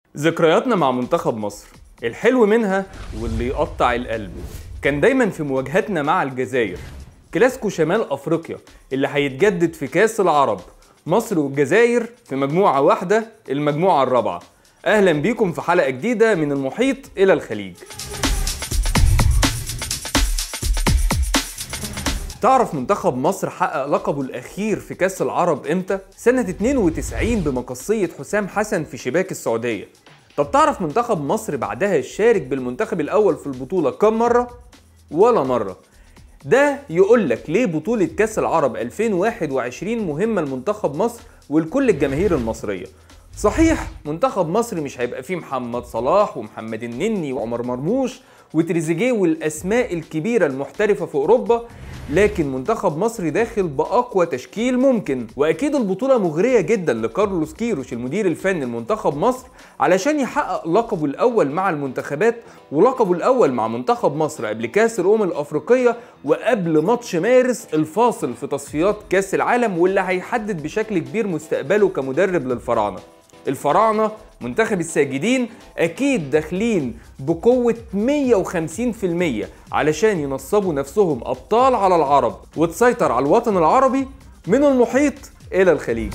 ذكرياتنا مع منتخب مصر الحلو منها واللي يقطع القلب كان دايما في مواجهتنا مع الجزائر كلاسيكو شمال افريقيا اللي هيتجدد في كاس العرب مصر والجزائر في مجموعة واحدة المجموعة الرابعة اهلا بيكم في حلقة جديدة من المحيط الى الخليج تعرف منتخب مصر حقق لقبه الأخير في كأس العرب إمتى؟ سنة 92 بمقصية حسام حسن في شباك السعودية. طب تعرف منتخب مصر بعدها شارك بالمنتخب الأول في البطولة كم مرة؟ ولا مرة. ده يقول لك ليه بطولة كأس العرب 2021 مهمة لمنتخب مصر ولكل الجماهير المصرية. صحيح منتخب مصر مش هيبقى فيه محمد صلاح ومحمد النني وعمر مرموش وتريزيجيه والاسماء الكبيره المحترفه في اوروبا لكن منتخب مصر داخل باقوى تشكيل ممكن واكيد البطوله مغريه جدا لكارلوس كيروش المدير الفني لمنتخب مصر علشان يحقق لقبه الاول مع المنتخبات ولقبه الاول مع منتخب مصر قبل كاس الامم الافريقيه وقبل ماتش مارس الفاصل في تصفيات كاس العالم واللي هيحدد بشكل كبير مستقبله كمدرب للفراعنه الفراعنه منتخب الساجدين اكيد داخلين بقوه 150% علشان ينصبوا نفسهم ابطال على العرب وتسيطر على الوطن العربي من المحيط الى الخليج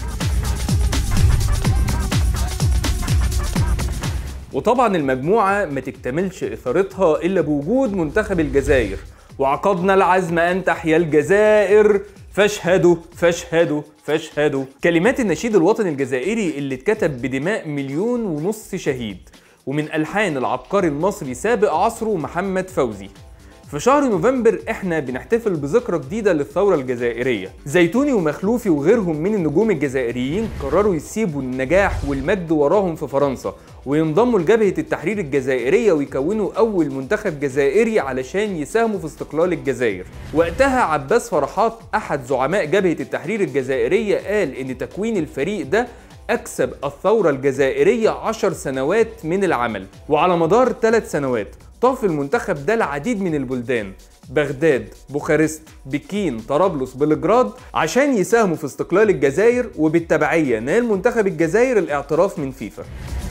وطبعا المجموعه ما تكتملش اثارتها الا بوجود منتخب الجزائر وعقدنا العزم ان تحيا الجزائر فاشهدوا فاشهدوا فاشهدوا كلمات النشيد الوطني الجزائري اللي اتكتب بدماء مليون ونص شهيد ومن ألحان العبقري المصري سابق عصره محمد فوزي في شهر نوفمبر احنا بنحتفل بذكرى جديده للثوره الجزائريه زيتوني ومخلوفي وغيرهم من النجوم الجزائريين قرروا يسيبوا النجاح والمجد وراهم في فرنسا وينضموا لجبهه التحرير الجزائريه ويكونوا اول منتخب جزائري علشان يساهموا في استقلال الجزائر وقتها عباس فرحات احد زعماء جبهه التحرير الجزائريه قال ان تكوين الفريق ده أكسب الثورة الجزائرية عشر سنوات من العمل وعلى مدار ثلاث سنوات طاف المنتخب ده العديد من البلدان بغداد، بوخارست، بكين، طرابلس، بلجراد عشان يساهموا في استقلال الجزائر وبالتبعية نال منتخب الجزائر الاعتراف من فيفا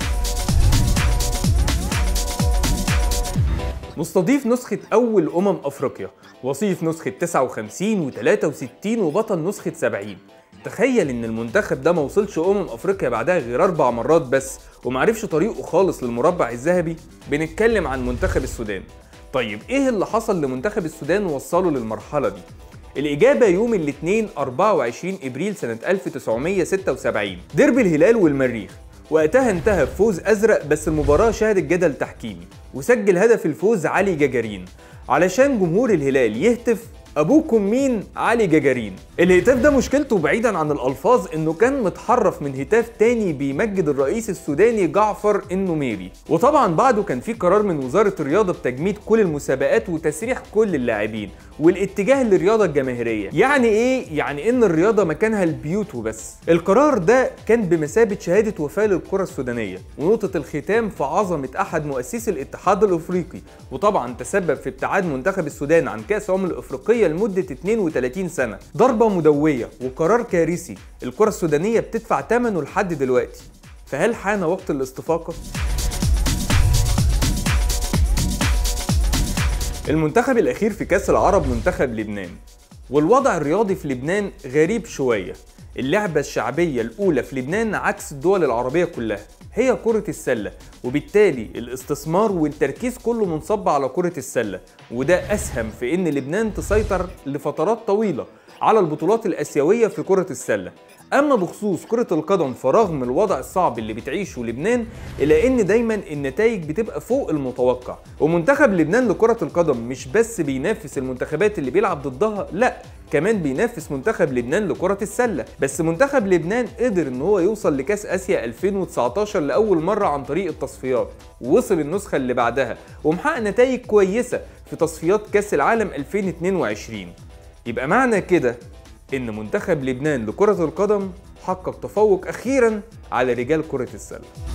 مستضيف نسخة أول أمم أفريقيا وصيف نسخة 59 و63 وبطل نسخة 70 تخيل ان المنتخب ده ما وصلش امم افريقيا بعدها غير اربع مرات بس ومعرفش طريقه خالص للمربع الذهبي بنتكلم عن منتخب السودان طيب ايه اللي حصل لمنتخب السودان ووصله للمرحله دي الإجابة يوم الاثنين 24 إبريل سنة 1976 ديربي الهلال والمريخ وقتها انتهى بفوز أزرق بس المباراة شهدت جدل تحكيمي وسجل هدف الفوز علي جاجارين علشان جمهور الهلال يهتف ابوكم مين علي جاجارين الهتاف ده مشكلته بعيدا عن الالفاظ انه كان متحرف من هتاف تاني بيمجد الرئيس السوداني جعفر النميري وطبعا بعده كان في قرار من وزاره الرياضه بتجميد كل المسابقات وتسريح كل اللاعبين والاتجاه للرياضه الجماهيريه يعني ايه يعني ان الرياضه مكانها البيوت وبس القرار ده كان بمثابه شهاده وفاه للكره السودانيه ونقطه الختام في عظمه احد مؤسسي الاتحاد الافريقي وطبعا تسبب في ابتعاد منتخب السودان عن كاس الامم الافريقيه لمده 32 سنه ضربه مدويه وقرار كارثي الكره السودانيه بتدفع ثمنه لحد دلوقتي فهل حان وقت الاستفاقه المنتخب الأخير في كأس العرب منتخب لبنان والوضع الرياضي في لبنان غريب شوية اللعبة الشعبية الأولى في لبنان عكس الدول العربية كلها هي كرة السلة وبالتالي الاستثمار والتركيز كله منصب على كرة السلة وده أسهم في إن لبنان تسيطر لفترات طويلة على البطولات الآسيوية في كرة السلة أما بخصوص كرة القدم فرغم الوضع الصعب اللي بتعيشه لبنان إلا إن دايما النتائج بتبقى فوق المتوقع ومنتخب لبنان لكرة القدم مش بس بينافس المنتخبات اللي بيلعب ضدها لا كمان بينافس منتخب لبنان لكرة السلة بس منتخب لبنان قدر ان هو يوصل لكاس اسيا 2019 لاول مرة عن طريق التصفيات ووصل النسخة اللي بعدها ومحقق نتائج كويسة في تصفيات كاس العالم 2022 يبقى معنى كده ان منتخب لبنان لكرة القدم حقق تفوق اخيرا على رجال كرة السلة